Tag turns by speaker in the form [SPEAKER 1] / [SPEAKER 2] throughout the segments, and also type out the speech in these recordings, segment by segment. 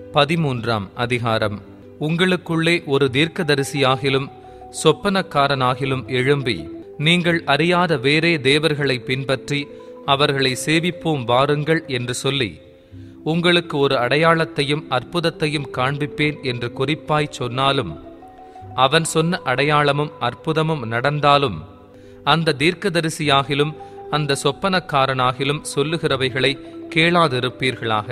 [SPEAKER 1] பதிமூன்றாம் அதிகாரம் உங்களுக்குள்ளே ஒரு தீர்க்கதரிசியாகிலும் சொப்பனக்காரனாகிலும் எழும்பி நீங்கள் அறியாத வேறே தேவர்களை பின்பற்றி அவர்களை சேவிப்போம் வாருங்கள் என்று சொல்லி உங்களுக்கு ஒரு அடையாளத்தையும் அற்புதத்தையும் காண்பிப்பேன் என்று குறிப்பாய் சொன்னாலும் அவன் சொன்ன அடையாளமும் அற்புதமும் நடந்தாலும் அந்த தீர்க்கதரிசியாகிலும் அந்த சொப்பனக்காரனாகிலும் சொல்லுகிறவைகளை கேளாதிருப்பீர்களாக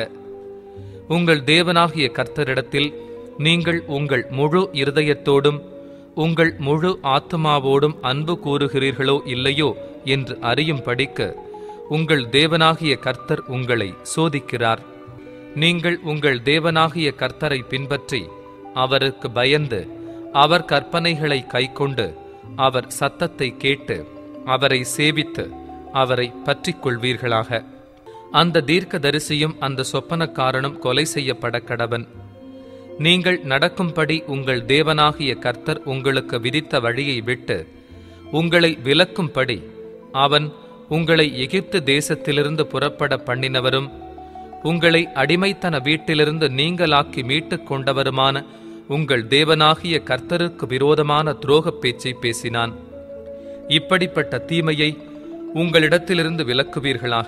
[SPEAKER 1] உங்கள் தேவனாகிய கர்த்தரிடத்தில் நீங்கள் உங்கள் முழு இருதயத்தோடும் உங்கள் முழு ஆத்மாவோடும் அன்பு கூறுகிறீர்களோ இல்லையோ என்று அறியும்படிக்கு உங்கள் தேவனாகிய கர்த்தர் உங்களை சோதிக்கிறார் நீங்கள் உங்கள் தேவனாகிய கர்த்தரை பின்பற்றி அவருக்கு பயந்து அவர் கற்பனைகளை கைக்கொண்டு அவர் சத்தத்தை கேட்டு அவரை சேவித்து அவரை பற்றிக் கொள்வீர்களாக அந்த தீர்க்கதரிசியும் அந்த சொப்பனக்காரனும் கொலை செய்யப்பட கடவன் நீங்கள் நடக்கும்படி உங்கள் தேவனாகிய கர்த்தர் உங்களுக்கு விதித்த வழியை விட்டு உங்களை விலக்கும்படி அவன் உங்களை எகிப்து தேசத்திலிருந்து புறப்பட பண்ணினவரும் உங்களை அடிமைத்தன வீட்டிலிருந்து நீங்களாக்கி மீட்டுக் கொண்டவருமான உங்கள் தேவனாகிய கர்த்தருக்கு விரோதமான துரோகப் பேச்சை பேசினான் இப்படிப்பட்ட தீமையை உங்களிடத்திலிருந்து விலக்குவீர்களாக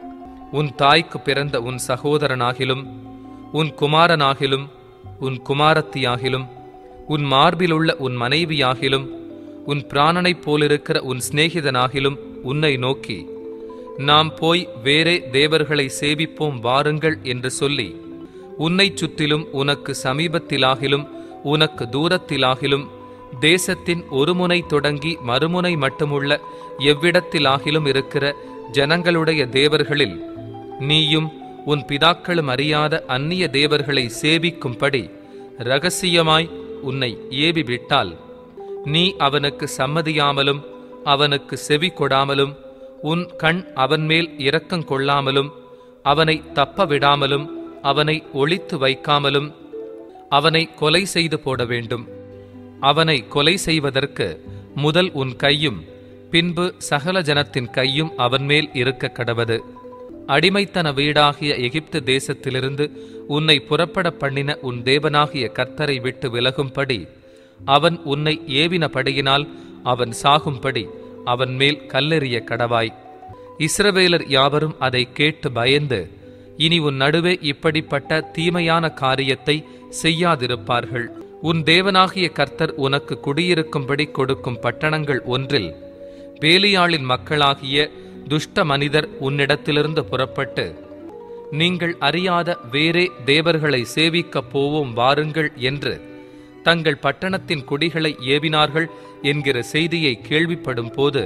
[SPEAKER 1] உன் தாய்க்கு பிறந்த உன் சகோதரனாகிலும் உன் குமாரனாகிலும் உன் குமாரத்தியாகிலும் உன் மார்பிலுள்ள உன் மனைவியாகிலும் உன் பிராணனைப் போலிருக்கிற உன் சிநேகிதனாகிலும் உன்னை நோக்கி நாம் போய் வேறே தேவர்களை சேவிப்போம் வாருங்கள் என்று சொல்லி உன்னைச் சுற்றிலும் உனக்கு சமீபத்திலாகிலும் உனக்கு தூரத்திலாகிலும் தேசத்தின் ஒரு முனை தொடங்கி மறுமுனை மட்டுமுள்ள எவ்விடத்திலாகிலும் இருக்கிற ஜனங்களுடைய தேவர்களில் நீயும் உன் பிதாக்களும் அறியாத அந்நிய தேவர்களை சேவிக்கும்படி ரகசியமாய் உன்னை ஏவி விட்டால் நீ அவனுக்கு சம்மதியாமலும் அவனுக்கு செவி கொடாமலும் உன் கண் அவன் மேல் இரக்கம் கொள்ளாமலும் அவனை தப்ப விடாமலும் அவனை ஒளித்து வைக்காமலும் அவனை கொலை செய்து போட வேண்டும் அவனை கொலை செய்வதற்கு முதல் உன் கையும் பின்பு சகல ஜனத்தின் கையும் அவன் மேல் இருக்க கடவது அடிமைத்தன வீடாகிய எகிப்து தேசத்திலிருந்து உன்னை புறப்பட பண்ணின உன் தேவனாகிய கர்த்தரை விட்டு விலகும்படி அவன் உன்னை ஏவினபடியினால் அவன் சாகும்படி அவன் மேல் கல்லெறிய கடவாய் இஸ்ரவேலர் யாவரும் அதை கேட்டு பயந்து இனி உன் நடுவே இப்படிப்பட்ட தீமையான காரியத்தை செய்யாதிருப்பார்கள் உன் தேவனாகிய கர்த்தர் உனக்கு குடியிருக்கும்படி கொடுக்கும் பட்டணங்கள் ஒன்றில் பேலியாளின் மக்களாகிய துஷ்ட மனிதர் உன்னிடத்திலிருந்து புறப்பட்டு நீங்கள் அறியாத வேறே தேவர்களை சேவிக்கப் போவோம் வாருங்கள் என்று தங்கள் பட்டணத்தின் குடிகளை ஏவினார்கள் என்கிற செய்தியை கேள்விப்படும் போது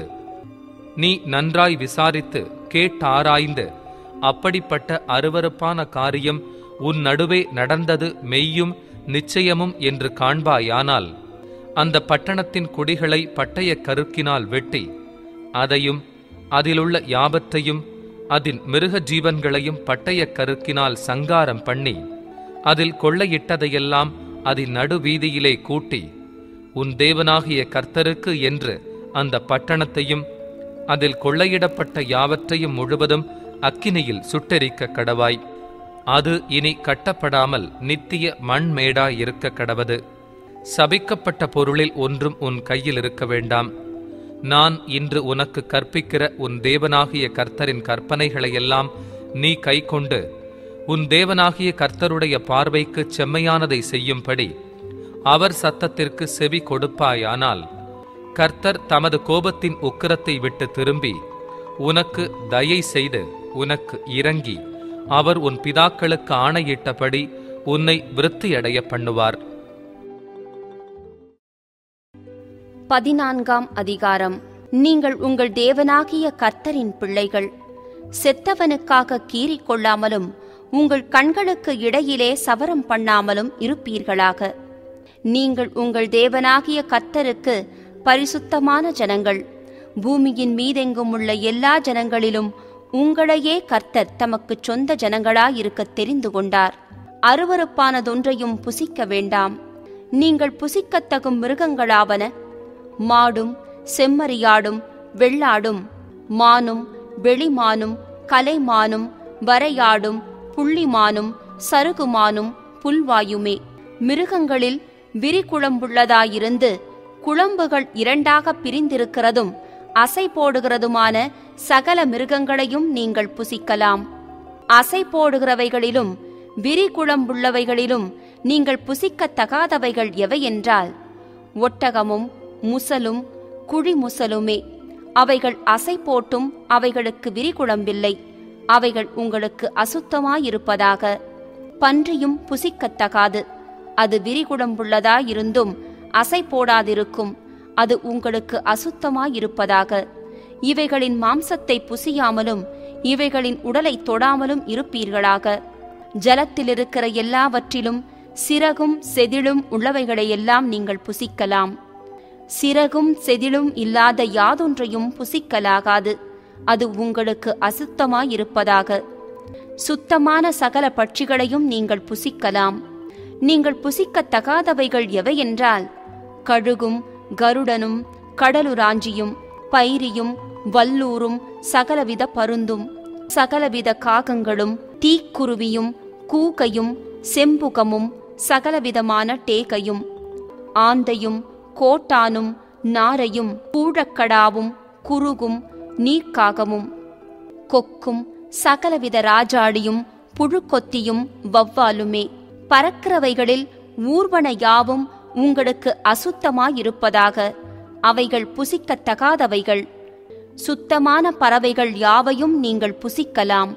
[SPEAKER 1] நீ நன்றாய் விசாரித்து கேட்டாராய்ந்து அப்படிப்பட்ட அருவருப்பான காரியம் உன் நடுவே நடந்தது மெய்யும் நிச்சயமும் என்று காண்பாயானால் அந்த பட்டணத்தின் குடிகளை பட்டய கருக்கினால் வெட்டி அதையும் அதிலுள்ள யாவற்றையும் அதின் மிருக ஜீவன்களையும் பட்டய கருக்கினால் சங்காரம் பண்ணி அதில் கொள்ளையிட்டதையெல்லாம் அதன் நடுவீதியிலே கூட்டி உன் தேவனாகிய கர்த்தருக்கு என்று அந்த பட்டணத்தையும் அதில் கொள்ளையிடப்பட்ட யாவற்றையும் முழுவதும் அக்கினியில் சுட்டெரிக்க கடவாய் அது இனி கட்டப்படாமல் நித்திய மண்மேடாய் இருக்க கடவது சபிக்கப்பட்ட பொருளில் ஒன்றும் உன் கையில் இருக்க வேண்டாம் நான் இன்று உனக்கு கற்பிக்கிற உன் தேவனாகிய கர்த்தரின் கற்பனைகளையெல்லாம் நீ கைக்கொண்டு உன் தேவனாகிய கர்த்தருடைய பார்வைக்கு செம்மையானதை செய்யும்படி அவர் சத்தத்திற்கு செவி கொடுப்பாயானால் கர்த்தர் தமது கோபத்தின் உக்கிரத்தை விட்டு திரும்பி உனக்கு தயை செய்து உனக்கு இறங்கி அவர் உன் பிதாக்களுக்கு ஆணையிட்டபடி உன்னை விருத்தியடைய பண்ணுவார்
[SPEAKER 2] பதினான்காம் அதிகாரம் நீங்கள் உங்கள் தேவனாகிய கர்த்தரின் பிள்ளைகள் செத்தவனுக்காக கீறிக் கொள்ளாமலும் உங்கள் கண்களுக்கு இடையிலே சவரம் பண்ணாமலும் இருப்பீர்களாக நீங்கள் உங்கள் தேவனாகிய கர்த்தருக்கு பரிசுத்தமான ஜனங்கள் பூமியின் மீதெங்கும் உள்ள எல்லா ஜனங்களிலும் உங்களையே கர்த்தர் தமக்குச் சொந்த ஜனங்களாயிருக்க தெரிந்து கொண்டார் அருவருப்பானதொன்றையும் புசிக்க வேண்டாம் நீங்கள் புசிக்கத்தகும் மிருகங்களாவன மாடும் செம்மறியாடும் வெள்ளாடும் மானும் வெளிமானும் கலைமானும் வரையாடும் புள்ளிமானும் சருகுமானும் புல்வாயுமே மிருகங்களில் விரிகுழம்புள்ளதாயிருந்து குழம்புகள் இரண்டாக பிரிந்திருக்கிறதும் அசை போடுகிறதுமான சகல மிருகங்களையும் நீங்கள் புசிக்கலாம் அசை போடுகிறவைகளிலும் விரிகுழம்புள்ளவைகளிலும் நீங்கள் புசிக்கத்தகாதவைகள் எவையென்றால் ஒட்டகமும் முசலும் குழிமுசலுமே அவைகள் அசை போட்டும் அவைகளுக்கு விரிகுழம்பில்லை அவைகள் உங்களுக்கு அசுத்தமாயிருப்பதாக பன்றியும் புசிக்கத்தகாது அது விரிகுடம்புள்ளதாயிருந்தும் அசை போடாதிருக்கும் அது உங்களுக்கு அசுத்தமாயிருப்பதாக இவைகளின் மாம்சத்தை புசியாமலும் இவைகளின் உடலை தொடாமலும் இருப்பீர்களாக ஜலத்தில் இருக்கிற எல்லாவற்றிலும் சிறகும் செதிளும் உள்ளவைகளையெல்லாம் நீங்கள் புசிக்கலாம் சிறகும் செதிளும் இல்லாத யாதொன்றையும் புசிக்கலாகாது அது உங்களுக்கு அசுத்தமாயிருப்பதாக சுத்தமான சகல பட்சிகளையும் நீங்கள் புசிக்கலாம் நீங்கள் புசிக்கத்தகாதவைகள் எவையென்றால் கழுகும் கருடனும் கடலுராஞ்சியும் பைரியும் வல்லூரும் சகலவித பருந்தும் சகலவித காகங்களும் தீக்குருவியும் கூகையும் செம்புகமும் சகலவிதமான டேகையும் ஆந்தையும் கோட்டானும் நாரையும் கூழக்கடாவும் குருகும் நீர்க்காகமும் கொக்கும் சகலவித ராஜாடியும் புழுக்கொத்தியும் வவ்வாலுமே பறக்கிறவைகளில் ஊர்வன யாவும் உங்களுக்கு அசுத்தமாயிருப்பதாக அவைகள் புசிக்கத்தகாதவைகள் சுத்தமான பறவைகள் யாவையும் நீங்கள் புசிக்கலாம்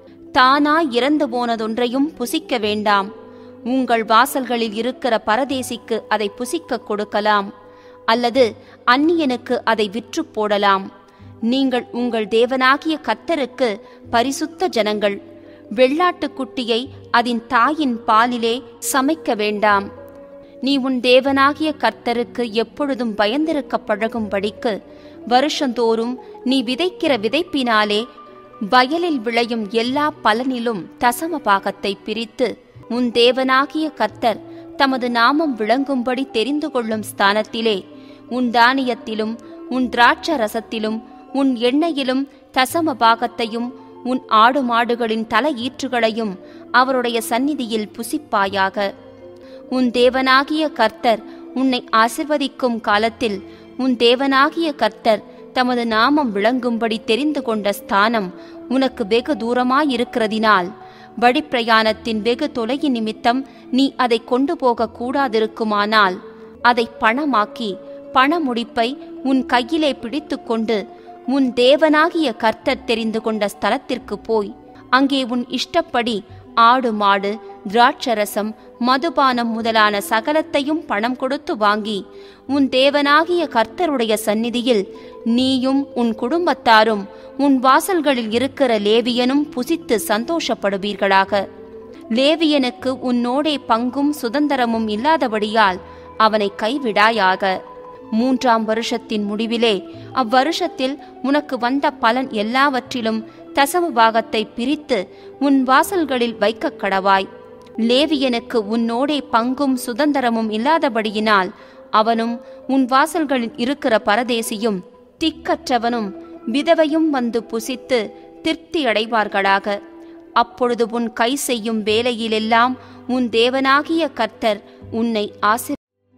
[SPEAKER 2] தானாய் இறந்து போனதொன்றையும் புசிக்க வேண்டாம் உங்கள் வாசல்களில் இருக்கிற பரதேசிக்கு அதை புசிக்கக் கொடுக்கலாம் அல்லது அந்நியனுக்கு அதை விற்று போடலாம் நீங்கள் உங்கள் தேவனாகிய கத்தருக்கு பரிசுத்த ஜனங்கள் வெள்ளாட்டுக்குட்டியை அதன் தாயின் பாலிலே சமைக்க வேண்டாம் நீ உன் தேவனாகிய கர்த்தருக்கு எப்பொழுதும் பயந்திருக்க பழகும்படிக்கு வருஷந்தோறும் நீ விதைக்கிற விதைப்பினாலே வயலில் விளையும் எல்லா பலனிலும் தசம பாகத்தை பிரித்து உன் தேவனாகிய கர்த்தர் தமது நாமம் விளங்கும்படி தெரிந்து கொள்ளும் ஸ்தானத்திலே உன் தானியத்திலும் உன் திராட்ச ரசத்திலும் உன் எண்ணெயிலும் தசம பாகத்தையும் உன் ஆடு மாடுகளின் தலையீற்றுகளையும் அவருடைய சந்நிதியில் புசிப்பாயாக உன் தேவனாகிய கர்த்தர் உன்னை ஆசிர்வதிக்கும் காலத்தில் உன் தேவனாகிய கர்த்தர் தமது நாமம் விளங்கும்படி தெரிந்து கொண்ட ஸ்தானம் உனக்கு வெகு தூரமாயிருக்கிறதினால் வழிப்பிரயாணத்தின் வெகு தொலையின் நிமித்தம் நீ அதை கொண்டு போக கூடாதிருக்குமானால் அதை பணமாக்கி பண முடிப்பை உன் கையிலே பிடித்துக்கொண்டு உன் தேவனாகிய கர்த்தர் தெரிந்து கொண்ட ஸ்தலத்திற்கு போய் அங்கே உன் இஷ்டப்படி ஆடு மாடு திராட்சரசம் மதுபானம் முதலான சகலத்தையும் பணம் கொடுத்து வாங்கி உன் தேவனாகிய கர்த்தருடைய சந்நிதியில் நீயும் உன் குடும்பத்தாரும் உன் வாசல்களில் இருக்கிற லேவியனும் புசித்து சந்தோஷப்படுவீர்களாக லேவியனுக்கு உன்னோடே பங்கும் சுதந்திரமும் இல்லாதபடியால் அவனை கைவிடாயாக மூன்றாம் வருஷத்தின் முடிவிலே அவ்வருஷத்தில் உனக்கு வந்த பலன் எல்லாவற்றிலும் தசம பாகத்தை பிரித்து உன் வாசல்களில் வைக்கக் கடவாய் லேவியனுக்கு உன்னோடே பங்கும் சுதந்திரமும் இல்லாதபடியினால் அவனும் உன் வாசல்களில் இருக்கிற பரதேசியும் திக்கற்றவனும் விதவையும் வந்து புசித்து திருப்தி அடைவார்களாக அப்பொழுது உன் கை செய்யும் வேலையிலெல்லாம் உன் தேவனாகிய கர்த்தர் உன்னை ஆசி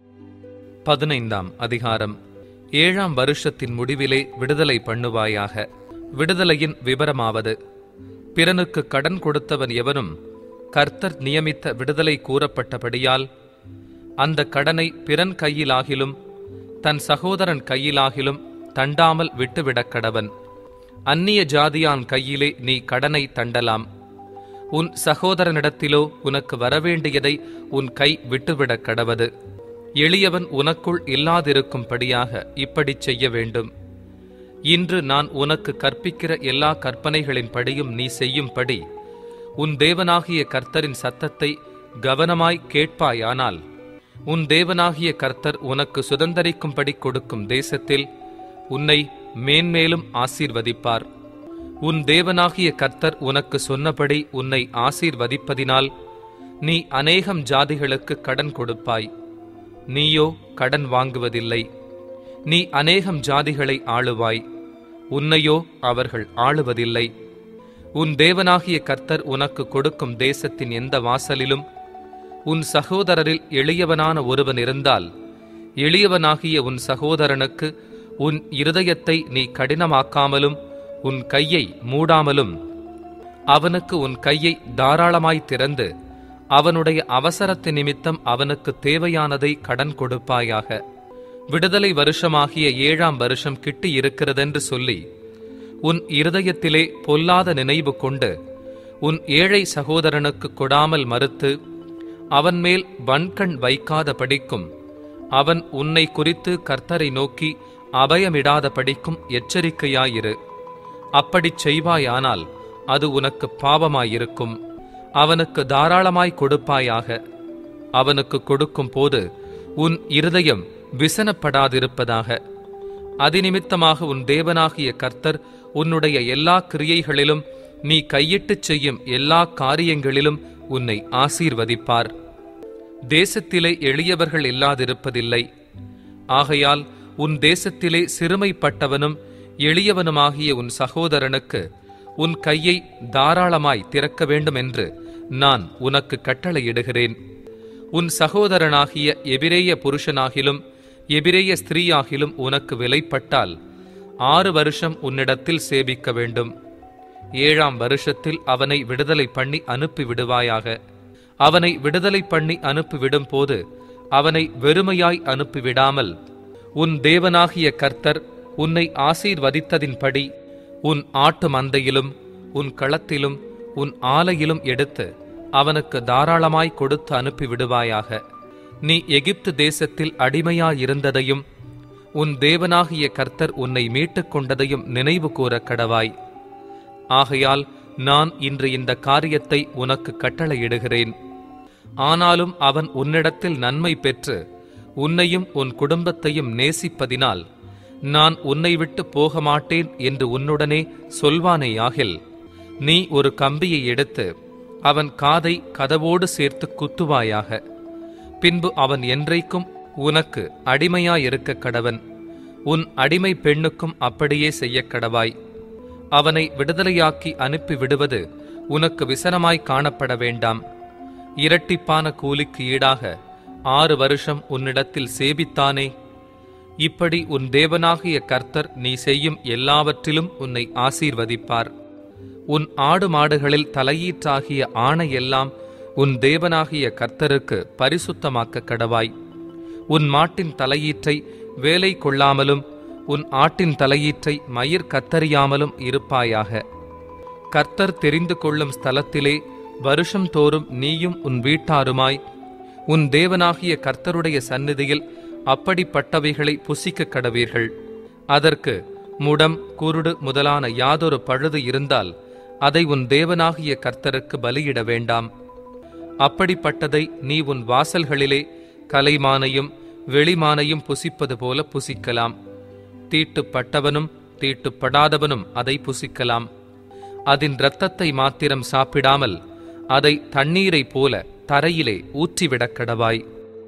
[SPEAKER 1] பதினைந்தாம் அதிகாரம் ஏழாம் வருஷத்தின் முடிவிலே விடுதலை பண்ணுவாயாக விடுதலையின் விவரமாவது பிறனுக்கு கடன் கொடுத்தவன் எவனும் கர்த்தர் நியமித்த விடுதலை கூறப்பட்டபடியால் அந்த கடனை பிறன் கையிலாகிலும் தன் சகோதரன் கையிலாகிலும் தண்டாமல் விட்டுவிடக் கடவன் அந்நிய ஜாதியான் கையிலே நீ கடனை தண்டலாம் உன் சகோதரனிடத்திலோ உனக்கு வரவேண்டியதை உன் கை விட்டுவிடக் கடவது எளியவன் உனக்குள் இல்லாதிருக்கும்படியாக இப்படிச் செய்ய வேண்டும் இன்று நான் உனக்கு கற்பிக்கிற எல்லா கற்பனைகளின்படியும் நீ செய்யும்படி உன் தேவனாகிய கர்த்தரின் சத்தத்தை கவனமாய் கேட்பாயானால் உன் தேவனாகிய கர்த்தர் உனக்கு சுதந்தரிக்கும்படி கொடுக்கும் தேசத்தில் உன்னை மேன்மேலும் ஆசீர்வதிப்பார் உன் தேவனாகிய கர்த்தர் உனக்கு சொன்னபடி உன்னை ஆசீர்வதிப்பதினால் நீ அநேகம் ஜாதிகளுக்கு கடன் கொடுப்பாய் நீயோ கடன் வாங்குவதில்லை நீ அநேகம் ஜாதிகளை ஆளுவாய் உன்னையோ அவர்கள் ஆளுவதில்லை உன் தேவனாகிய கர்த்தர் உனக்கு கொடுக்கும் தேசத்தின் எந்த வாசலிலும் உன் சகோதரரில் எளியவனான ஒருவன் இருந்தால் எளியவனாகிய உன் சகோதரனுக்கு உன் இருதயத்தை நீ கடினமாக்காமலும் உன் கையை மூடாமலும் அவனுக்கு உன் கையை தாராளமாய் திறந்து அவனுடைய அவசரத்து நிமித்தம் அவனுக்கு தேவையானதை கடன் கொடுப்பாயாக விடுதலை வருஷமாகிய ஏழாம் வருஷம் கிட்டி இருக்கிறதென்று சொல்லி உன் இருதயத்திலே பொல்லாத நினைவு கொண்டு உன் ஏழை சகோதரனுக்கு கொடாமல் மறுத்து அவன் மேல் வன்கண் வைக்காத படிக்கும் அவன் உன்னை குறித்து கர்த்தரை நோக்கி அபயமிடாத படிக்கும் எச்சரிக்கையாயிரு அப்படிச் செய்வாயானால் அது உனக்கு பாவமாயிருக்கும் அவனுக்கு தாராளமாய் கொடுப்பாயாக அவனுக்கு கொடுக்கும் போது உன் இருதயம் விசனப்படாதிருப்பதாக அதிநிமித்தமாக உன் தேவனாகிய கர்த்தர் உன்னுடைய எல்லா கிரியைகளிலும் நீ கையிட்டுச் செய்யும் எல்லா காரியங்களிலும் உன்னை ஆசீர்வதிப்பார் தேசத்திலே எளியவர்கள் இல்லாதிருப்பதில்லை ஆகையால் உன் தேசத்திலே சிறுமைப்பட்டவனும் எளியவனுமாகிய உன் சகோதரனுக்கு உன் கையை தாராளமாய் திறக்க வேண்டும் என்று நான் உனக்கு கட்டளையிடுகிறேன் உன் சகோதரனாகிய எபிரேய புருஷனாகிலும் எபிரேய ஸ்திரீயாகிலும் உனக்கு விலைப்பட்டால் ஆறு வருஷம் உன்னிடத்தில் சேவிக்க வேண்டும் ஏழாம் வருஷத்தில் அவனை விடுதலை பண்ணி அனுப்பி விடுவாயாக அவனை விடுதலை பண்ணி அனுப்பிவிடும் போது அவனை வெறுமையாய் அனுப்பிவிடாமல் உன் தேவனாகிய கர்த்தர் உன்னை ஆசீர்வதித்ததின்படி உன் ஆட்டு மந்தையிலும் உன் களத்திலும் உன் ஆலையிலும் எடுத்து அவனுக்கு தாராளமாய் கொடுத்து அனுப்பி விடுவாயாக நீ எகிப்து தேசத்தில் அடிமையாயிருந்ததையும் உன் தேவனாகிய கர்த்தர் உன்னை மீட்டுக் கொண்டதையும் நினைவு கூற கடவாய் ஆகையால் நான் இன்று இந்த காரியத்தை உனக்கு கட்டளையிடுகிறேன் ஆனாலும் அவன் உன்னிடத்தில் நன்மை பெற்று உன்னையும் உன் குடும்பத்தையும் நேசிப்பதினால் நான் உன்னை விட்டு போக மாட்டேன் என்று உன்னுடனே சொல்வானேயாகில் நீ ஒரு கம்பியை எடுத்து அவன் காதை கதவோடு சேர்த்து குத்துவாயாக பின்பு அவன் என்றைக்கும் உனக்கு அடிமையாயிருக்க கடவன் உன் அடிமை பெண்ணுக்கும் அப்படியே செய்யக் கடவாய் அவனை விடுதலையாக்கி அனுப்பி விடுவது உனக்கு விசனமாய் காணப்பட வேண்டாம் இரட்டிப்பான கூலிக்கு ஈடாக ஆறு வருஷம் உன்னிடத்தில் சேபித்தானே இப்படி உன் தேவனாகிய கர்த்தர் நீ செய்யும் எல்லாவற்றிலும் உன்னை ஆசீர்வதிப்பார் உன் ஆடு மாடுகளில் தலையீற்றாகிய ஆணையெல்லாம் உன் தேவனாகிய கர்த்தருக்கு பரிசுத்தமாக்க கடவாய் உன் மாட்டின் தலையீற்றை வேலை கொள்ளாமலும் உன் ஆட்டின் தலையீற்றை மயிர் கத்தறியாமலும் இருப்பாயாக கர்த்தர் தெரிந்து கொள்ளும் ஸ்தலத்திலே வருஷம் தோறும் நீயும் உன் வீட்டாருமாய் உன் தேவனாகிய கர்த்தருடைய சந்நிதியில் அப்படிப்பட்டவைகளை புசிக்க கடவீர்கள் அதற்கு முடம் குருடு முதலான யாதொரு பழுது இருந்தால் அதை உன் தேவனாகிய கர்த்தருக்கு பலியிட வேண்டாம் அப்படிப்பட்டதை நீ உன் வாசல்களிலே கலைமானையும் வெளிமானையும் புசிப்பது போல புசிக்கலாம் தீட்டுப்பட்டவனும் தீட்டுப்படாதவனும் அதை புசிக்கலாம் அதன் இரத்தத்தை மாத்திரம் சாப்பிடாமல் அதை தண்ணீரைப் போல தரையிலே ஊற்றிவிடக் கடவாய்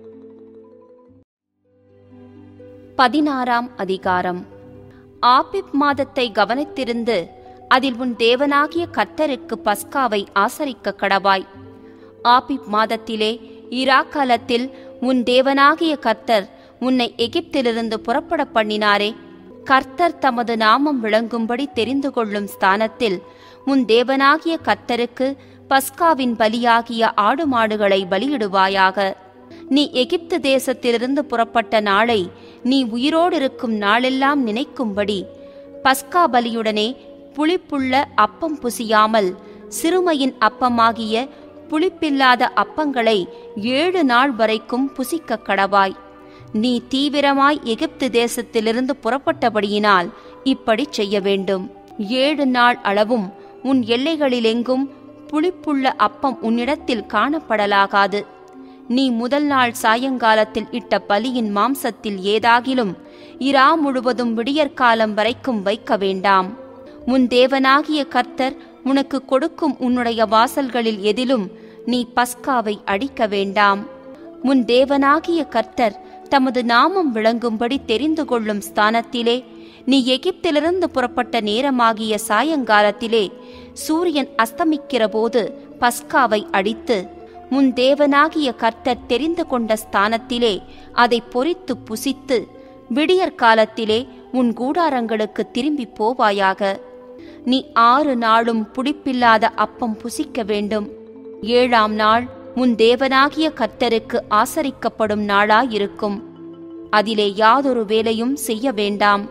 [SPEAKER 2] பதினாறாம் அதிகாரம் ஆபிப் மாதத்தை கவனித்திருந்து அதில் உன் தேவனாகிய கர்த்தருக்கு பஸ்காவை ஆசரிக்க கடவாய் ஆபிப் மாதத்திலே இராக்காலத்தில் உன் தேவனாகிய கர்த்தர் உன்னை எகிப்திலிருந்து புறப்பட பண்ணினாரே கர்த்தர் தமது நாமம் விளங்கும்படி தெரிந்து கொள்ளும் ஸ்தானத்தில் உன் தேவனாகிய கர்த்தருக்கு பஸ்காவின் பலியாகிய ஆடு மாடுகளை பலியிடுவாயாக நீ எகிப்து தேசத்திலிருந்து புறப்பட்ட நாளை நீ உயிரோடு இருக்கும் நாளெல்லாம் நினைக்கும்படி பஸ்கா பலியுடனே புளிப்புள்ள அப்பம் புசியாமல் சிறுமையின் அப்பமாகிய புளிப்பில்லாத அப்பங்களை ஏழு நாள் வரைக்கும் புசிக்க கடவாய் நீ தீவிரமாய் எகிப்து தேசத்திலிருந்து புறப்பட்டபடியினால் இப்படி செய்ய வேண்டும் ஏழு நாள் அளவும் உன் எல்லைகளிலெங்கும் புளிப்புள்ள அப்பம் உன்னிடத்தில் காணப்படலாகாது நீ முதல் நாள் சாயங்காலத்தில் இட்ட பலியின் மாம்சத்தில் ஏதாகிலும் இரா முழுவதும் விடியற்காலம் வரைக்கும் வைக்க வேண்டாம் உன் தேவனாகிய கர்த்தர் உனக்கு கொடுக்கும் உன்னுடைய வாசல்களில் எதிலும் நீ பஸ்காவை அடிக்க வேண்டாம் உன் தேவனாகிய கர்த்தர் தமது நாமம் விளங்கும்படி தெரிந்து கொள்ளும் ஸ்தானத்திலே நீ எகிப்திலிருந்து புறப்பட்ட நேரமாகிய சாயங்காலத்திலே சூரியன் அஸ்தமிக்கிற போது பஸ்காவை அடித்து முன் தேவனாகிய கர்த்தர் தெரிந்து கொண்ட ஸ்தானத்திலே அதை பொறித்து புசித்து விடியற் காலத்திலே உன் கூடாரங்களுக்கு திரும்பி போவாயாக நீ ஆறு நாளும் புடிப்பில்லாத அப்பம் புசிக்க வேண்டும் ஏழாம் நாள் உன் தேவனாகிய கர்த்தருக்கு ஆசரிக்கப்படும் நாளாயிருக்கும் அதிலே யாதொரு வேலையும் செய்ய வேண்டாம்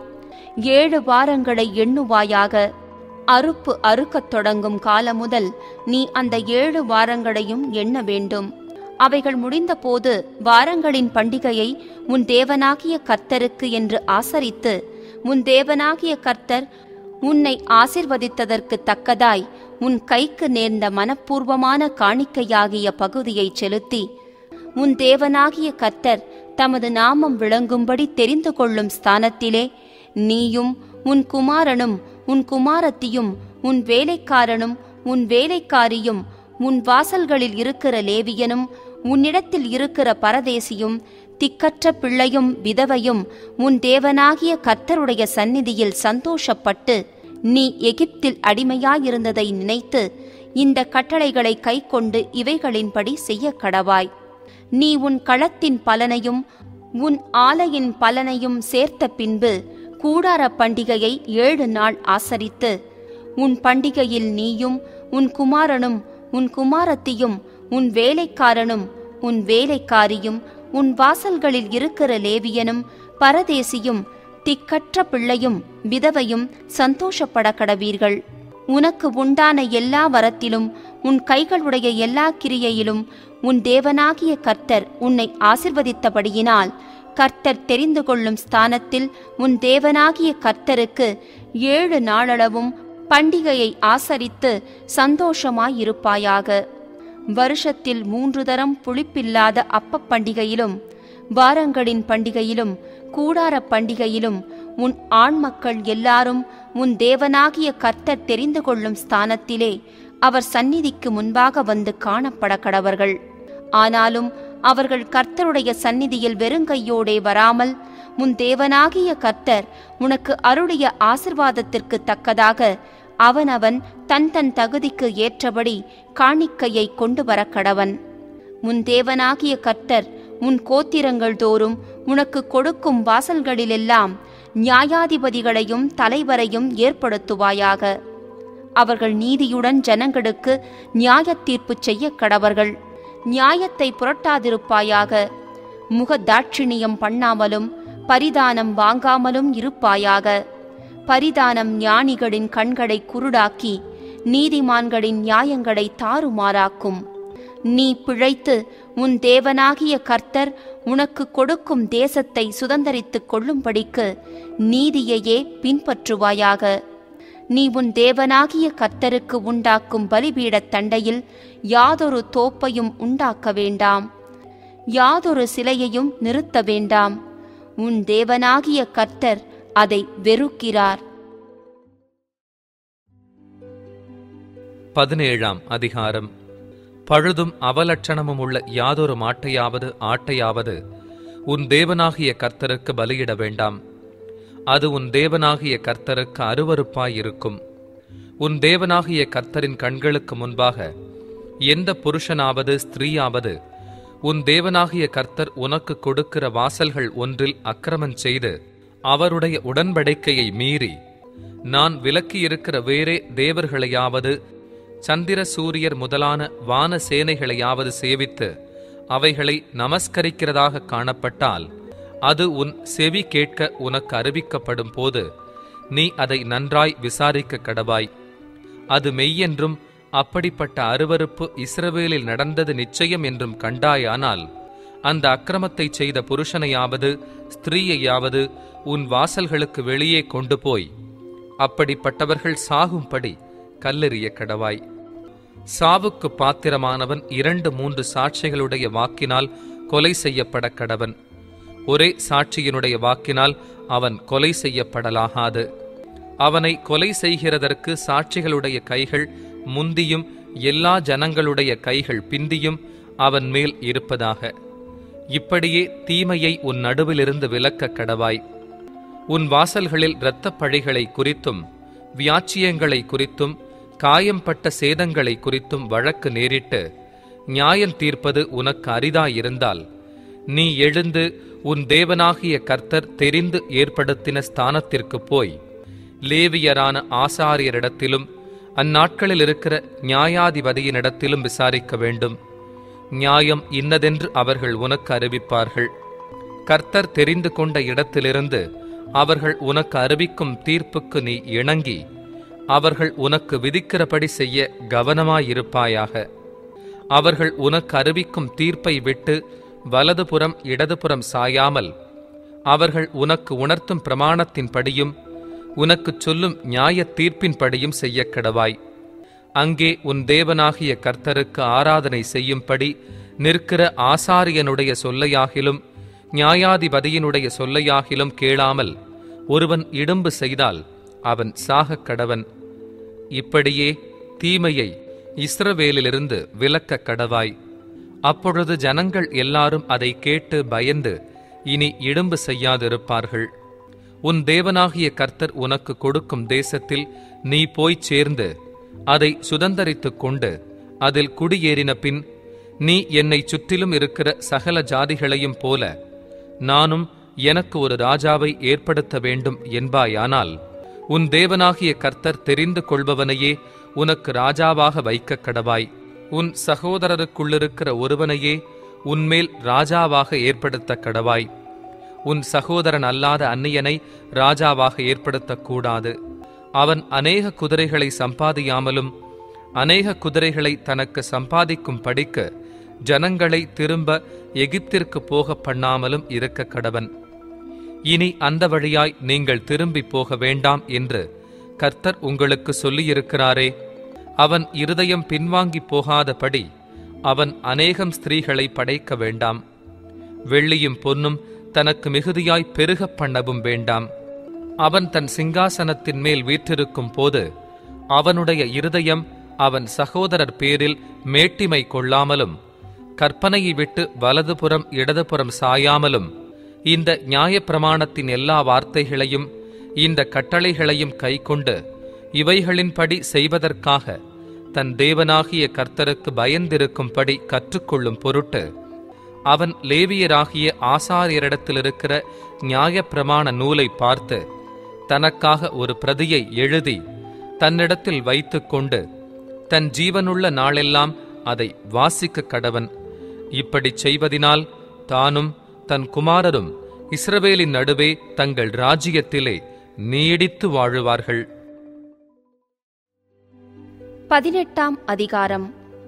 [SPEAKER 2] ஏழு வாரங்களை எண்ணுவாயாக அறுப்பு அறுக்கத் தொடங்கும் காலம் முதல் நீ அந்த ஏழு வாரங்களையும் எண்ண வேண்டும் அவைகள் முடிந்தபோது வாரங்களின் பண்டிகையை உன் தேவனாகிய கர்த்தருக்கு என்று ஆசரித்து உன் தேவனாகிய கர்த்தர் உன்னை ஆசிர்வதித்ததற்கு தக்கதாய் உன் கைக்கு நேர்ந்த மனப்பூர்வமான காணிக்கையாகிய பகுதியை செலுத்தி உன் தேவனாகிய கர்த்தர் தமது நாமம் விளங்கும்படி தெரிந்து கொள்ளும் ஸ்தானத்திலே நீயும் உன் குமாரனும் உன் குமாரத்தியும் உன் வேலைக்காரனும் உன் வேலைக்காரியும் உன் வாசல்களில் இருக்கிற லேவியனும் உன்னிடத்தில் இருக்கிற பரதேசியும் திக்கற்ற பிள்ளையும் விதவையும் உன் தேவனாகிய கர்த்தருடைய சந்நிதியில் சந்தோஷப்பட்டு நீ எகிப்தில் அடிமையாயிருந்ததை நினைத்து இந்த கட்டளைகளை கைக்கொண்டு இவைகளின்படி செய்ய கடவாய் நீ உன் களத்தின் பலனையும் உன் ஆலையின் பலனையும் சேர்த்த பின்பு கூடார பண்டிகையை ஏழு நாள் ஆசரித்து உன் பண்டிகையில் நீயும் உன் குமாரனும் உன் குமாரத்தியும் உன் வேலைக்காரனும் உன் வேலைக்காரியும் உன் வாசல்களில் இருக்கிற லேவியனும் பரதேசியும் திக்கற்ற பிள்ளையும் விதவையும் சந்தோஷப்பட கடவீர்கள் உனக்கு உண்டான எல்லா வரத்திலும் உன் கைகளுடைய எல்லா கிரியையிலும் உன் தேவனாகிய கர்த்தர் உன்னை ஆசிர்வதித்தபடியினால் கர்த்தர் தெரிந்து கொள்ளும் ஸ்தானத்தில் உன் தேவனாகிய கர்த்தருக்கு ஏழு நாளளவும் பண்டிகையை ஆசரித்து சந்தோஷமாயிருப்பாயாக வருஷத்தில் மூன்று தரம் புளிப்பில்லாத அப்பப் பண்டிகையிலும் வாரங்களின் பண்டிகையிலும் கூடாரப் பண்டிகையிலும் உன் ஆண் மக்கள் எல்லாரும் உன் தேவனாகிய கர்த்தர் தெரிந்து கொள்ளும் ஸ்தானத்திலே அவர் சந்நிதிக்கு முன்பாக வந்து காணப்பட கடவர்கள் ஆனாலும் அவர்கள் கர்த்தருடைய சந்நிதியில் வெறுங்கையோடே வராமல் உன் தேவனாகிய கர்த்தர் உனக்கு அருளிய ஆசிர்வாதத்திற்கு தக்கதாக அவனவன் தன் தன் தகுதிக்கு ஏற்றபடி காணிக்கையை கொண்டு வர கடவன் உன் தேவனாகிய கர்த்தர் உன் கோத்திரங்கள் தோறும் உனக்கு கொடுக்கும் வாசல்களிலெல்லாம் நியாயாதிபதிகளையும் தலைவரையும் ஏற்படுத்துவாயாக அவர்கள் நீதியுடன் ஜனங்களுக்கு நியாயத் தீர்ப்பு செய்ய கடவர்கள் நியாயத்தை புரட்டாதிருப்பாயாக முக தாட்சிணியம் பண்ணாமலும் பரிதானம் வாங்காமலும் இருப்பாயாக பரிதானம் ஞானிகளின் கண்களை குருடாக்கி நீதிமான்களின் நியாயங்களை தாறுமாறாக்கும் நீ பிழைத்து உன் தேவனாகிய கர்த்தர் உனக்கு கொடுக்கும் தேசத்தை சுதந்தரித்துக் கொள்ளும்படிக்கு நீதியையே பின்பற்றுவாயாக நீ உன் தேவனாகிய கர்த்தருக்கு உண்டாக்கும் பலிபீடத் தண்டையில் யாதொரு தோப்பையும் உண்டாக்க வேண்டாம் யாதொரு சிலையையும் நிறுத்த வேண்டாம் உன் தேவனாகிய கர்த்தர் அதை வெறுக்கிறார்
[SPEAKER 1] பதினேழாம் அதிகாரம் பழுதும் அவலட்சணமும் உள்ள யாதொரு மாட்டையாவது ஆட்டையாவது உன் தேவனாகிய கர்த்தருக்கு பலியிட வேண்டாம் அது உன் தேவனாகிய கர்த்தருக்கு அருவருப்பாயிருக்கும் உன் தேவனாகிய கர்த்தரின் கண்களுக்கு முன்பாக எந்த புருஷனாவது ஸ்திரீயாவது உன் தேவனாகிய கர்த்தர் உனக்கு கொடுக்கிற வாசல்கள் ஒன்றில் அக்கிரமம் செய்து அவருடைய உடன்படிக்கையை மீறி நான் விலக்கியிருக்கிற வேறே தேவர்களையாவது சந்திர சூரியர் முதலான வான சேனைகளையாவது சேவித்து அவைகளை நமஸ்கரிக்கிறதாக காணப்பட்டால் அது உன் செவி கேட்க உனக்கு அறிவிக்கப்படும் போது நீ அதை நன்றாய் விசாரிக்க கடவாய் அது மெய்யென்றும் அப்படிப்பட்ட அருவருப்பு இஸ்ரவேலில் நடந்தது நிச்சயம் என்றும் கண்டாயானால் அந்த அக்கிரமத்தை செய்த புருஷனையாவது ஸ்திரீயையாவது உன் வாசல்களுக்கு வெளியே கொண்டு போய் அப்படிப்பட்டவர்கள் சாகும்படி கல்லெறிய கடவாய் சாவுக்கு பாத்திரமானவன் இரண்டு மூன்று சாட்சிகளுடைய வாக்கினால் கொலை செய்யப்பட கடவன் ஒரே சாட்சியினுடைய வாக்கினால் அவன் கொலை செய்யப்படலாகாது அவனை கொலை செய்கிறதற்கு சாட்சிகளுடைய கைகள் முந்தியும் எல்லா ஜனங்களுடைய கைகள் பிந்தியும் அவன் மேல் இருப்பதாக இப்படியே தீமையை உன் நடுவிலிருந்து விலக்க கடவாய் உன் வாசல்களில் இரத்தப் பழிகளை குறித்தும் வியாச்சியங்களை குறித்தும் காயம்பட்ட சேதங்களை குறித்தும் வழக்கு நேரிட்டு நியாயம் தீர்ப்பது உனக்கு அரிதாயிருந்தால் நீ எழுந்து உன் தேவனாகிய கர்த்தர் தெரிந்து ஏற்படுத்தின ஸ்தானத்திற்கு போய் லேவியரான ஆசாரியரிடத்திலும் அந்நாட்களில் இருக்கிற நியாயாதிபதியினிடத்திலும் விசாரிக்க வேண்டும் நியாயம் இன்னதென்று அவர்கள் உனக்கு அறிவிப்பார்கள் கர்த்தர் தெரிந்து கொண்ட இடத்திலிருந்து அவர்கள் உனக்கு அறிவிக்கும் தீர்ப்புக்கு நீ இணங்கி அவர்கள் உனக்கு விதிக்கிறபடி செய்ய கவனமாயிருப்பாயாக அவர்கள் உனக்கு அறிவிக்கும் தீர்ப்பை விட்டு வலதுபுறம் இடதுபுறம் சாயாமல் அவர்கள் உனக்கு உணர்த்தும் பிரமாணத்தின்படியும் உனக்குச் சொல்லும் நியாய தீர்ப்பின்படியும் செய்யக் கடவாய் அங்கே உன் தேவனாகிய கர்த்தருக்கு ஆராதனை செய்யும்படி நிற்கிற ஆசாரியனுடைய சொல்லையாகிலும் நியாயாதிபதியினுடைய சொல்லையாகிலும் கேளாமல் ஒருவன் இடும்பு செய்தால் அவன் சாகக் கடவன் இப்படியே தீமையை இஸ்ரவேலிலிருந்து விலக்கக் கடவாய் அப்பொழுது ஜனங்கள் எல்லாரும் அதை கேட்டு பயந்து இனி இடும்பு செய்யாதிருப்பார்கள் உன் தேவனாகிய கர்த்தர் உனக்கு கொடுக்கும் தேசத்தில் நீ போய்ச் சேர்ந்து அதை சுதந்தரித்துக் கொண்டு அதில் குடியேறின பின் நீ என்னை சுற்றிலும் இருக்கிற சகல ஜாதிகளையும் போல நானும் எனக்கு ஒரு ராஜாவை ஏற்படுத்த வேண்டும் என்பாயானால் உன் தேவனாகிய கர்த்தர் தெரிந்து கொள்பவனையே உனக்கு ராஜாவாக வைக்கக் கடவாய் உன் சகோதரருக்குள்ளிருக்கிற ஒருவனையே உன்மேல் ராஜாவாக ஏற்படுத்த கடவாய் உன் சகோதரன் அல்லாத அந்நியனை ராஜாவாக ஏற்படுத்தக்கூடாது அவன் அநேக குதிரைகளை சம்பாதியாமலும் அநேக குதிரைகளை தனக்கு சம்பாதிக்கும் படிக்க ஜனங்களை திரும்ப எகிப்திற்கு போக பண்ணாமலும் இருக்க கடவன் இனி அந்த வழியாய் நீங்கள் திரும்பி போக வேண்டாம் என்று கர்த்தர் உங்களுக்கு சொல்லியிருக்கிறாரே அவன் இருதயம் பின்வாங்கி போகாதபடி அவன் அநேகம் ஸ்திரீகளை படைக்க வேண்டாம் வெள்ளியும் பொன்னும் தனக்கு மிகுதியாய் பெருகப் பண்ணவும் வேண்டாம் அவன் தன் சிங்காசனத்தின் மேல் வீற்றிருக்கும் போது அவனுடைய இருதயம் அவன் சகோதரர் பேரில் மேட்டிமை கொள்ளாமலும் கற்பனையை விட்டு வலதுபுறம் இடதுபுறம் சாயாமலும் இந்த நியாயப்பிரமாணத்தின் எல்லா வார்த்தைகளையும் இந்த கட்டளைகளையும் கைக்கொண்டு இவைகளின்படி செய்வதற்காக தன் தேவனாகிய கர்த்தருக்கு பயந்திருக்கும்படி கற்றுக்கொள்ளும் பொருட்டு அவன் லேவியராகிய ஆசாரியரிடத்தில் இருக்கிற நியாயப்பிரமாண நூலை பார்த்து தனக்காக ஒரு பிரதியை எழுதி தன்னிடத்தில் வைத்துக்கொண்டு தன் ஜீவனுள்ள நாளெல்லாம் அதை வாசிக்க கடவன் இப்படிச் செய்வதினால் தானும் தன் குமாரரும் இஸ்ரவேலின் நடுவே தங்கள் ராஜ்யத்திலே நீடித்து வாழுவார்கள்
[SPEAKER 2] பதினெட்டாம் அதிகாரம்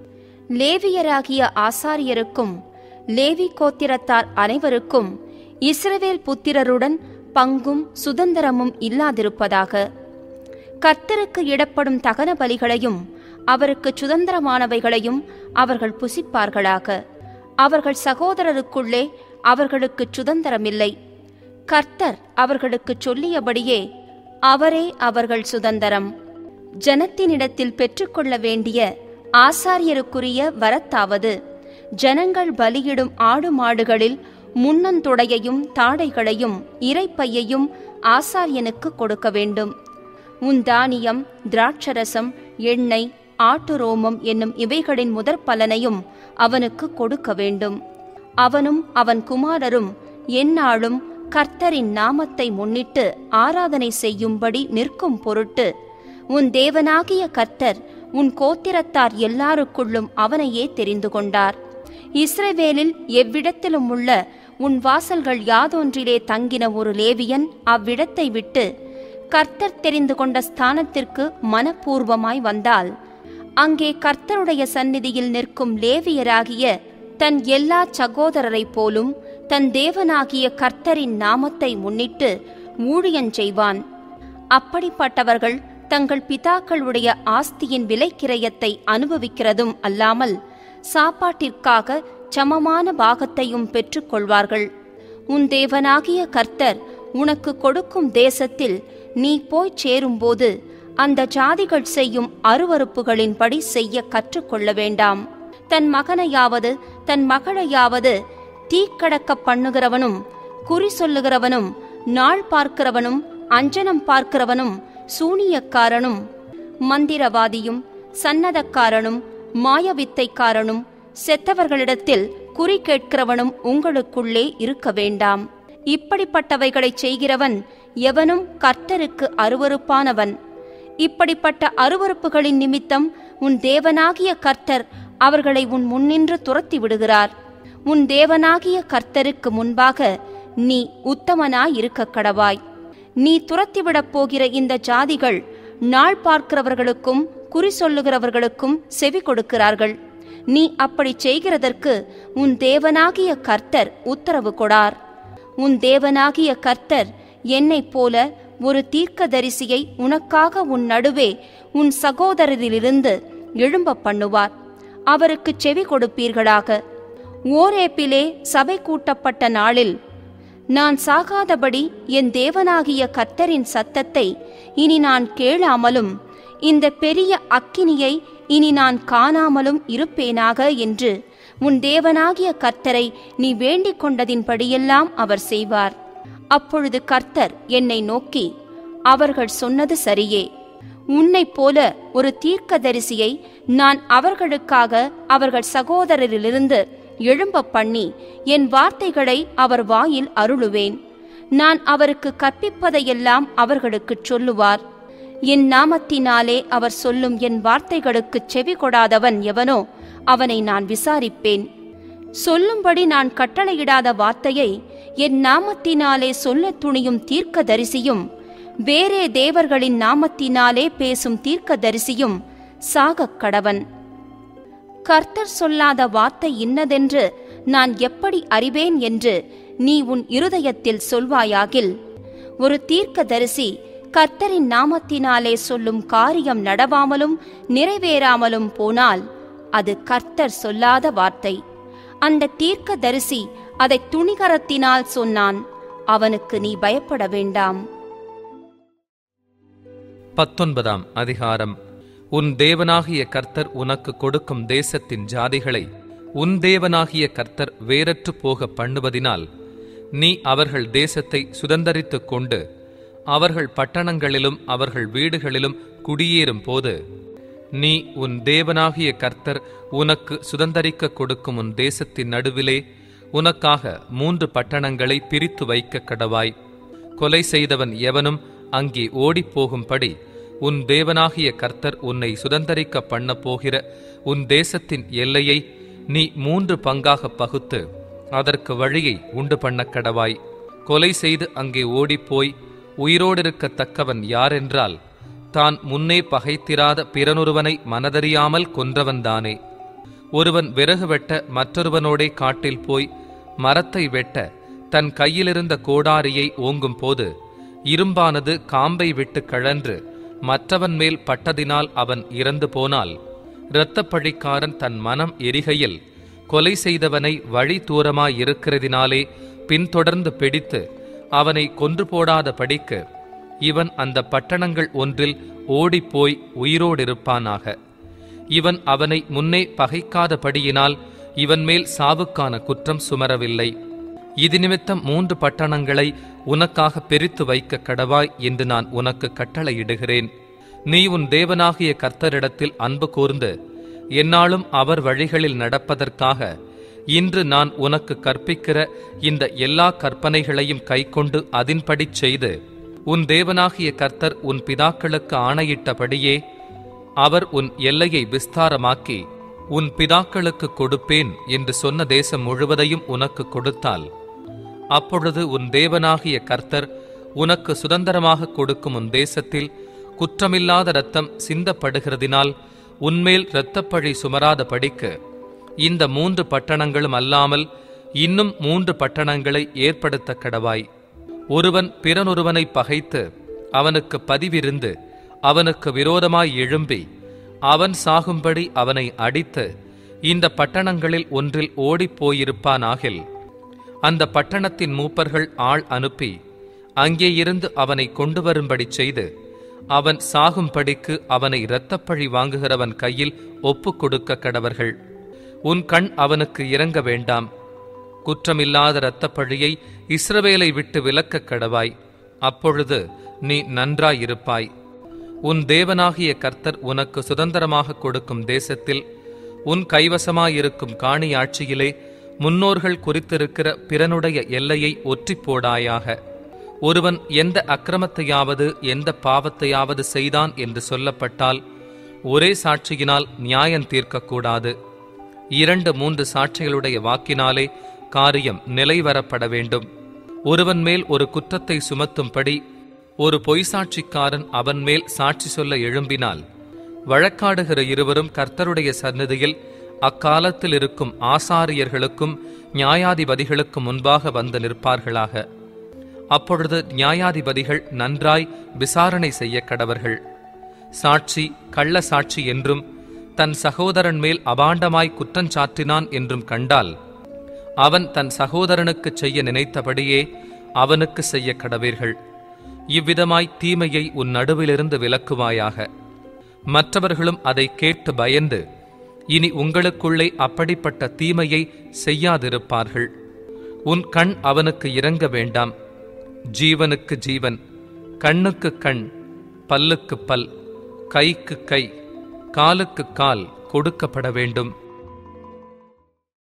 [SPEAKER 2] லேவியராகிய ஆசாரியருக்கும் லேவி கோத்திரத்தார் அனைவருக்கும் இஸ்ரவேல் புத்திரருடன் பங்கும் சுதந்திரமும் இல்லாதிருப்பதாக கர்த்தருக்கு இடப்படும் தகன பலிகளையும் அவருக்கு சுதந்திரமானவைகளையும் அவர்கள் புசிப்பார்களாக அவர்கள் சகோதரருக்குள்ளே அவர்களுக்கு சுதந்திரமில்லை கர்த்தர் அவர்களுக்கு சொல்லியபடியே அவரே அவர்கள் சுதந்திரம் ஜனத்தினிடத்தில் பெற்றுக்கொள்ள வேண்டிய ஆசாரியருக்குரிய வரத்தாவது ஜனங்கள் பலியிடும் ஆடு மாடுகளில் முன்னந்தொடையையும் தாடைகளையும் இறைப்பையையும் ஆசாரியனுக்கு கொடுக்க வேண்டும் உன் தானியம் திராட்சரசம் எண்ணெய் ஆட்டு ரோமம் என்னும் இவைகளின் முதற் பலனையும் அவனுக்கு கொடுக்க வேண்டும் அவனும் அவன் குமாரரும் எந்நாளும் கர்த்தரின் நாமத்தை முன்னிட்டு ஆராதனை செய்யும்படி நிற்கும் பொருட்டு உன் தேவனாகிய கர்த்தர் உன் கோத்திரத்தார் எல்லாருக்குள்ளும் அவனையே தெரிந்து கொண்டார் இஸ்ரவேலில் எவ்விடத்திலும் உள்ள உன் வாசல்கள் யாதொன்றிலே தங்கின ஒரு லேவியன் அவ்விடத்தை விட்டு கர்த்தர் தெரிந்து கொண்ட ஸ்தானத்திற்கு மனப்பூர்வமாய் வந்தால் அங்கே கர்த்தருடைய சந்நிதியில் நிற்கும் லேவியராகிய தன் எல்லா சகோதரரைப் போலும் தன் தேவனாகிய கர்த்தரின் நாமத்தை முன்னிட்டு ஊழியஞ்செய்வான் அப்படிப்பட்டவர்கள் தங்கள் பிதாக்களுடைய ஆஸ்தியின் விலைக்கிரயத்தை அனுபவிக்கிறதும் அல்லாமல் சாப்பாட்டிற்காக சமமான பாகத்தையும் பெற்றுக்கொள்வார்கள் உன் தேவனாகிய கர்த்தர் உனக்கு கொடுக்கும் தேசத்தில் நீ போய்ச் சேரும்போது அந்த ஜாதிகள் செய்யும் அருவறுப்புகளின்படி செய்ய கற்றுக்கொள்ள வேண்டாம் தன் மகனையாவது தன் மகளையாவது தீக்கடக்க பண்ணுகிறவனும் குறி சொல்லுகிறவனும் நாள் பார்க்கிறவனும் அஞ்சனம் பார்க்கிறவனும் சூனியக்காரனும் மந்திரவாதியும் சன்னதக்காரனும் மாயவித்தைக்காரனும் செத்தவர்களிடத்தில் குறி கேட்கிறவனும் உங்களுக்குள்ளே இருக்க வேண்டாம் இப்படிப்பட்டவைகளைச் செய்கிறவன் எவனும் கர்த்தருக்கு அருவருப்பானவன் இப்படிப்பட்ட அருவருப்புகளின் நிமித்தம் உன் தேவனாகிய கர்த்தர் அவர்களை உன் முன்னின்று துரத்தி விடுகிறார் உன் தேவனாகிய கர்த்தருக்கு முன்பாக நீ உத்தமனாயிருக்க கடவாய் நீ துரத்திவிடப் போகிற இந்த ஜாதிகள் நாள் பார்க்கிறவர்களுக்கும் குறி சொல்லுகிறவர்களுக்கும் செவி கொடுக்கிறார்கள் நீ அப்படி செய்கிறதற்கு உன் தேவனாகிய கர்த்தர் உத்தரவு கொடார் உன் தேவனாகிய கர்த்தர் என்னைப் போல ஒரு தீர்க்கதரிசியை உனக்காக உன் நடுவே உன் சகோதரரிலிருந்து எழும்ப பண்ணுவார் அவருக்கு செவி கொடுப்பீர்களாக ஓரேப்பிலே சபை கூட்டப்பட்ட நாளில் நான் சாகாதபடி என் தேவனாகிய கர்த்தரின் சத்தத்தை இனி நான் கேளாமலும் இந்த பெரிய அக்கினியை இனி நான் காணாமலும் இருப்பேனாக என்று உன் தேவனாகிய கர்த்தரை நீ வேண்டிக் கொண்டதின்படியெல்லாம் அவர் செய்வார் அப்பொழுது கர்த்தர் என்னை நோக்கி அவர்கள் சொன்னது சரியே உன்னைப் போல ஒரு தீர்க்கதரிசியை நான் அவர்களுக்காக அவர்கள் சகோதரரிலிருந்து எழும்ப பண்ணி என் வார்த்தைகளை அவர் வாயில் அருளுவேன் நான் அவருக்கு கற்பிப்பதையெல்லாம் அவர்களுக்குச் சொல்லுவார் என் நாமத்தினாலே அவர் சொல்லும் என் வார்த்தைகளுக்குச் செவி கொடாதவன் எவனோ அவனை நான் விசாரிப்பேன் சொல்லும்படி நான் கட்டளையிடாத வார்த்தையை என் நாமத்தினாலே சொல்லத் துணியும் தீர்க்கதரிசியும் வேறே தேவர்களின் நாமத்தினாலே பேசும் தீர்க்கதரிசியும் சாகக் கடவன் கர்த்தர் சொல்லாத வார்த்தை இன்னதென்று நான் எப்படி அறிவேன் என்று நீ உன் இருதயத்தில் சொல்வாயாகில் ஒரு தீர்க்கதரிசி கர்த்தரின் நாமத்தினாலே சொல்லும் காரியம் நடவாமலும் நிறைவேறாமலும் போனால் அது கர்த்தர் சொல்லாத வார்த்தை அந்த தீர்க்கதரிசி அதை துணிகரத்தினால் சொன்னான் அவனுக்கு நீ பயப்பட வேண்டாம்
[SPEAKER 1] பத்தொன்பதாம் அதிகாரம் உன் தேவனாகிய கர்த்தர் உனக்கு கொடுக்கும் தேசத்தின் ஜாதிகளை உன் தேவனாகிய கர்த்தர் வேறற்று போக பண்ணுவதினால் நீ அவர்கள் தேசத்தை சுதந்தரித்துக் கொண்டு அவர்கள் பட்டணங்களிலும் அவர்கள் வீடுகளிலும் குடியேறும் போது நீ உன் தேவனாகிய கர்த்தர் உனக்கு சுதந்தரிக்க கொடுக்கும் உன் தேசத்தின் நடுவிலே உனக்காக மூன்று பட்டணங்களை பிரித்து வைக்க கடவாய் கொலை செய்தவன் எவனும் அங்கே ஓடிப்போகும்படி உன் தேவனாகிய கர்த்தர் உன்னை சுதந்தரிக்க பண்ண போகிற உன் தேசத்தின் எல்லையை நீ மூன்று பங்காக பகுத்து அதற்கு வழியை உண்டு பண்ண கடவாய் கொலை செய்து அங்கே ஓடிப்போய் உயிரோடிருக்கத்தக்கவன் யாரென்றால் தான் முன்னே பகைத்திராத பிறனொருவனை மனதறியாமல் கொன்றவன்தானே ஒருவன் விறகு வெட்ட மற்றொருவனோடே காட்டில் போய் மரத்தை வெட்ட தன் கையிலிருந்த கோடாரியை ஓங்கும் போது இரும்பானது காம்பை விட்டு கழன்று மற்றவன் மேல் பட்டதினால் அவன் இறந்து போனால் இரத்தப்பழிக்காரன் தன் மனம் எரிகையில் கொலை செய்தவனை வழி தூரமாயிருக்கிறதினாலே பின்தொடர்ந்து பிடித்து அவனை கொன்று போடாத படிக்கு இவன் அந்த பட்டணங்கள் ஒன்றில் ஓடிப்போய் உயிரோடிருப்பானாக இவன் அவனை முன்னே பகைக்காதபடியினால் இவன் மேல் சாவுக்கான குற்றம் சுமரவில்லை இது நிமித்தம் மூன்று பட்டணங்களை உனக்காக பிரித்து வைக்க கடவாய் என்று நான் உனக்கு கட்டளையிடுகிறேன் நீ உன் தேவனாகிய கர்த்தரிடத்தில் அன்பு கூர்ந்து என்னாலும் அவர் வழிகளில் நடப்பதற்காக இன்று நான் உனக்கு கற்பிக்கிற இந்த எல்லா கற்பனைகளையும் கைக்கொண்டு அதின்படி செய்து உன் தேவனாகிய கர்த்தர் உன் பிதாக்களுக்கு ஆணையிட்டபடியே அவர் உன் எல்லையை விஸ்தாரமாக்கி உன் பிதாக்களுக்கு கொடுப்பேன் என்று சொன்ன தேசம் முழுவதையும் உனக்கு கொடுத்தால் அப்பொழுது உன் தேவனாகிய கர்த்தர் உனக்கு சுதந்திரமாக கொடுக்கும் உன் தேசத்தில் குற்றமில்லாத இரத்தம் சிந்தப்படுகிறதினால் உன்மேல் இரத்தப்பழி சுமராத படிக்கு இந்த மூன்று பட்டணங்களும் அல்லாமல் இன்னும் மூன்று பட்டணங்களை ஏற்படுத்த கடவாய் ஒருவன் பிறனொருவனை பகைத்து அவனுக்கு பதிவிருந்து அவனுக்கு விரோதமாய் எழும்பி அவன் சாகும்படி அவனை அடித்து இந்த பட்டணங்களில் ஒன்றில் ஓடிப் போயிருப்பானாகில் அந்த பட்டணத்தின் மூப்பர்கள் ஆள் அனுப்பி அங்கே இருந்து அவனை கொண்டு வரும்படி செய்து அவன் சாகும்படிக்கு அவனை இரத்தப்பழி வாங்குகிறவன் கையில் ஒப்புக் கொடுக்க கடவர்கள் உன் கண் அவனுக்கு இறங்க வேண்டாம் குற்றமில்லாத இரத்தப்பழியை இஸ்ரவேலை விட்டு விலக்கக் கடவாய் அப்பொழுது நீ நன்றாயிருப்பாய் உன் தேவனாகிய கர்த்தர் உனக்கு சுதந்திரமாக கொடுக்கும் தேசத்தில் உன் கைவசமாயிருக்கும் காணியாட்சியிலே முன்னோர்கள் குறித்திருக்கிற பிறனுடைய எல்லையை ஒற்றிப் போடாயாக ஒருவன் எந்த அக்கிரமத்தையாவது எந்த பாவத்தையாவது செய்தான் என்று சொல்லப்பட்டால் ஒரே சாட்சியினால் நியாயம் தீர்க்கக்கூடாது இரண்டு மூன்று சாட்சிகளுடைய வாக்கினாலே காரியம் நிலைவரப்பட வேண்டும் ஒருவன் மேல் ஒரு குற்றத்தை சுமத்தும்படி ஒரு பொய் சாட்சிக்காரன் அவன் மேல் சாட்சி சொல்ல எழும்பினால் வழக்காடுகிற இருவரும் கர்த்தருடைய சந்நிதியில் அக்காலத்தில் இருக்கும் ஆசாரியர்களுக்கும் நியாயாதிபதிகளுக்கும் முன்பாக வந்து நிற்பார்களாக அப்பொழுது நியாயாதிபதிகள் நன்றாய் விசாரணை செய்ய கடவர்கள் சாட்சி கள்ள சாட்சி என்றும் தன் சகோதரன் மேல் அபாண்டமாய் குற்றஞ்சாற்றினான் என்றும் கண்டால் அவன் தன் சகோதரனுக்குச் செய்ய நினைத்தபடியே அவனுக்கு செய்ய கடவீர்கள் இவ்விதமாய் தீமையை உன் நடுவிலிருந்து விலக்குவாயாக மற்றவர்களும் அதை கேட்டு பயந்து இனி உங்களுக்குள்ளே அப்படிப்பட்ட தீமையை செய்யாதிருப்பார்கள் உன் கண் அவனுக்கு இறங்க வேண்டாம் ஜீவனுக்கு ஜீவன் கண்ணுக்கு கண் பல்லுக்கு பல் கைக்கு கை காலுக்கு கால் கொடுக்கப்பட வேண்டும்